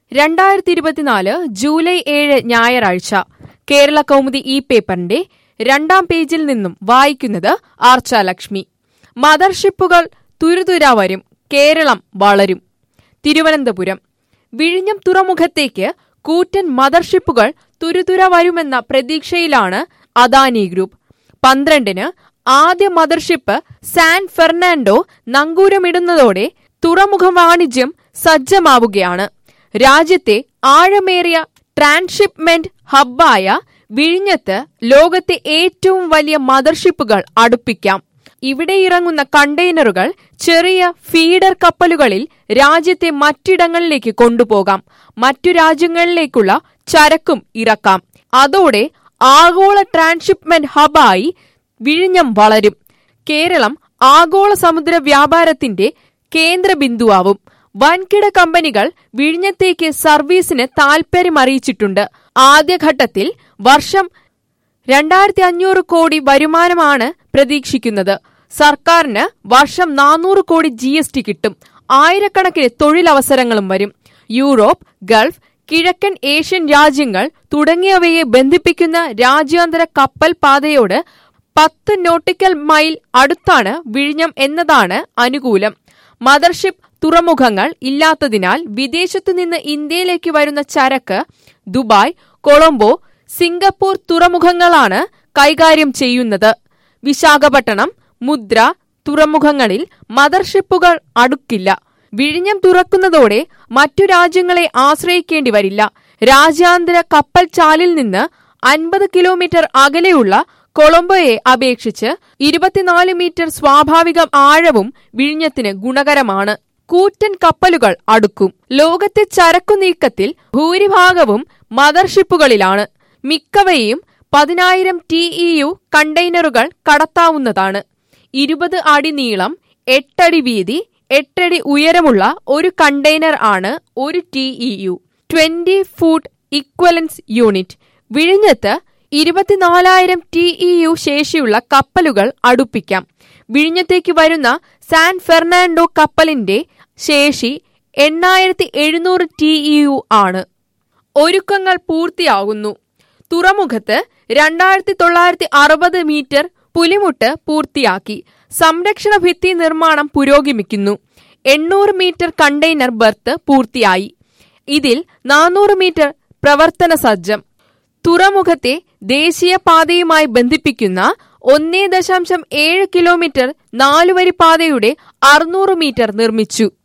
രണ്ടായിരത്തി ഇരുപത്തിനാല് ജൂലൈ ഏഴ് ഞായറാഴ്ച കേരള കൗമുദി ഈ പേപ്പറിന്റെ രണ്ടാം പേജിൽ നിന്നും വായിക്കുന്നത് ആർച്ച ലക്ഷ്മി മദർഷിപ്പുകൾ തുരുതുരാ വരും കേരളം വളരും തിരുവനന്തപുരം വിഴിഞ്ഞം തുറമുഖത്തേക്ക് കൂറ്റൻ മദർഷിപ്പുകൾ തുരുതുര വരുമെന്ന പ്രതീക്ഷയിലാണ് അദാനി ഗ്രൂപ്പ് പന്ത്രണ്ടിന് ആദ്യ മദർഷിപ്പ് സാൻ ഫെർണാൻഡോ നങ്കൂരമിടുന്നതോടെ തുറമുഖ വാണിജ്യം സജ്ജമാവുകയാണ് രാജ്യത്തെ ആഴമേറിയ ട്രാൻസ്ഷിപ്മെന്റ് ഹബ്ബായ വിഴിഞ്ഞത്ത് ലോകത്തെ ഏറ്റവും വലിയ മദർഷിപ്പുകൾ അടുപ്പിക്കാം ഇവിടെ ഇറങ്ങുന്ന കണ്ടെയ്നറുകൾ ചെറിയ ഫീഡർ കപ്പലുകളിൽ രാജ്യത്തെ മറ്റിടങ്ങളിലേക്ക് കൊണ്ടുപോകാം മറ്റു രാജ്യങ്ങളിലേക്കുള്ള ചരക്കും ഇറക്കാം അതോടെ ആഗോള ട്രാൻസ്ഷിപ്മെന്റ് ഹബായി വിഴിഞ്ഞം വളരും കേരളം ആഗോള സമുദ്ര വ്യാപാരത്തിന്റെ കേന്ദ്ര ബിന്ദുവാവും വൻകിട കമ്പനികൾ വിഴിഞ്ഞത്തേക്ക് സർവീസിന് താൽപര്യമറിയിച്ചിട്ടുണ്ട് ആദ്യഘട്ടത്തിൽ വർഷം രണ്ടായിരത്തി അഞ്ഞൂറ് കോടി വരുമാനമാണ് പ്രതീക്ഷിക്കുന്നത് സർക്കാരിന് വർഷം നാനൂറ് കോടി ജി എസ് ടി കിട്ടും ആയിരക്കണക്കിന് തൊഴിലവസരങ്ങളും വരും യൂറോപ്പ് ഗൾഫ് കിഴക്കൻ ഏഷ്യൻ രാജ്യങ്ങൾ തുടങ്ങിയവയെ ബന്ധിപ്പിക്കുന്ന രാജ്യാന്തര കപ്പൽ പാതയോട് പത്ത് നോട്ടിക്കൽ മൈൽ അടുത്താണ് വിഴിഞ്ഞം എന്നതാണ് അനുകൂലം മദർഷിപ്പ് തുറമുഖങ്ങൾ ഇല്ലാത്തതിനാൽ വിദേശത്തു നിന്ന് ഇന്ത്യയിലേക്ക് വരുന്ന ചരക്ക് ദുബായ് കൊളംബോ സിംഗപ്പൂർ തുറമുഖങ്ങളാണ് കൈകാര്യം ചെയ്യുന്നത് വിശാഖപട്ടണം മുദ്ര തുറമുഖങ്ങളിൽ മദർഷിപ്പുകൾ അടുക്കില്ല വിഴിഞ്ഞം തുറക്കുന്നതോടെ മറ്റു രാജ്യങ്ങളെ ആശ്രയിക്കേണ്ടി വരില്ല രാജ്യാന്തര കപ്പൽ ചാലിൽ നിന്ന് അൻപത് കിലോമീറ്റർ അകലെയുള്ള കൊളംബോയെ അപേക്ഷിച്ച് ഇരുപത്തിനാല് മീറ്റർ സ്വാഭാവിക ആഴവും വിഴിഞ്ഞത്തിന് ഗുണകരമാണ് കൂറ്റൻ കപ്പലുകൾ അടുക്കും ലോകത്തെ ചരക്കു നീക്കത്തിൽ ഭൂരിഭാഗവും മദർഷിപ്പുകളിലാണ് മിക്കവയും പതിനായിരം ടി ഇ യു കണ്ടെയ്നറുകൾ കടത്താവുന്നതാണ് ഇരുപത് അടി നീളം എട്ടടി വീതി എട്ടടി ഉയരമുള്ള ഒരു കണ്ടെയ്നർ ആണ് ഒരു T E U twenty foot equivalence unit വിഴിഞ്ഞത്ത് ഇരുപത്തിനാലായിരം ടി ഇ യു ശേഷിയുള്ള കപ്പലുകൾ അടുപ്പിക്കാം വിഴിഞ്ഞത്തേക്ക് വരുന്ന സാൻ ഫെർണാൻഡോ കപ്പലിന്റെ ശേഷി എണ്ണായിരത്തി എഴുന്നൂറ് ടി ഇ യു ആണ് ഒരുക്കങ്ങൾ പൂർത്തിയാകുന്നു തുറമുഖത്ത് രണ്ടായിരത്തി തൊള്ളായിരത്തി അറുപത് മീറ്റർ പുലിമുട്ട് പൂർത്തിയാക്കി സംരക്ഷണ ഭിത്തി നിർമ്മാണം പുരോഗമിക്കുന്നു എണ്ണൂറ് മീറ്റർ കണ്ടെയ്നർ ബർത്ത് പൂർത്തിയായി ഇതിൽ നാനൂറ് മീറ്റർ പ്രവർത്തന സജ്ജം തുറമുഖത്തെ ദേശീയപാതയുമായി ബന്ധിപ്പിക്കുന്ന ഒന്നേ ദശാംശം ഏഴ് കിലോമീറ്റർ നാലുവരി പാതയുടെ അറുന്നൂറ് മീറ്റർ നിർമ്മിച്ചു